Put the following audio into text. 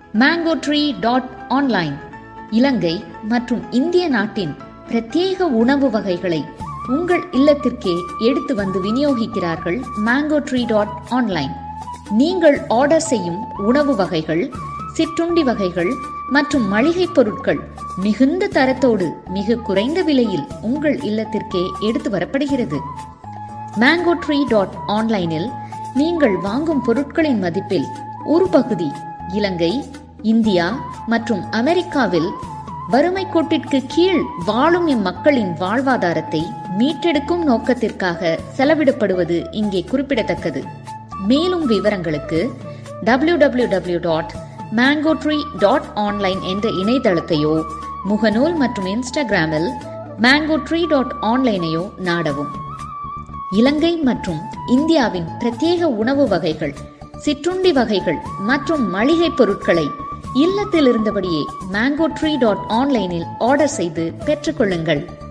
mango tree dot online Ilangai மற்றும் இந்திய நாட்டின் பிரத்யேக உணவு வகைகளை உங்கள் இல்லத்திற்கே எடுத்து வந்து விநியோகிக்கிறார்கள் மேங்கோ ட்ரீ டாட் ஆன்லைன் நீங்கள் ஆர்டர் செய்யும் உணவு வகைகள் சிற்றுண்டி வகைகள் மற்றும் மளிகைப் பொருட்கள் மிகுந்த தரத்தோடு மிக குறைந்த விலையில் உங்கள் இல்லத்திற்கே எடுத்து வரப்படுகிறது மேங்கோ ட்ரீ டாட் ஆன்லைனில் நீங்கள் வாங்கும் பொருட்களின் மதிப்பில் ஒரு பகுதி இலங்கை இந்தியா மற்றும் அமெரிக்காவில் வறுமை கோட்டிற்கு கீழ் வாழும் இம்மக்களின் வாழ்வாதாரத்தை மீட்டெடுக்கும் நோக்கத்திற்காக செலவிடப்படுவது இங்கே குறிப்பிடத்தக்கது மேலும் விவரங்களுக்கு W W W dot mango tree dot online என்ற இணையதளத்தையோ முகநூல் மற்றும் இன்ஸ்டாகிராமில் மேங்கோ ட்ரீ டாட் ஆன்லைனையோ நாடவும் இலங்கை மற்றும் இந்தியாவின் பிரத்யேக உணவு வகைகள் சிற்றுண்டி வகைகள் மற்றும் மளிகை பொருட்களை இல்லத்தில் இருந்தபடியே மேங்கோ ட்ரீ டாட் ஆன்லைனில் ஆர்டர் செய்து பெற்றுக்கொள்ளுங்கள்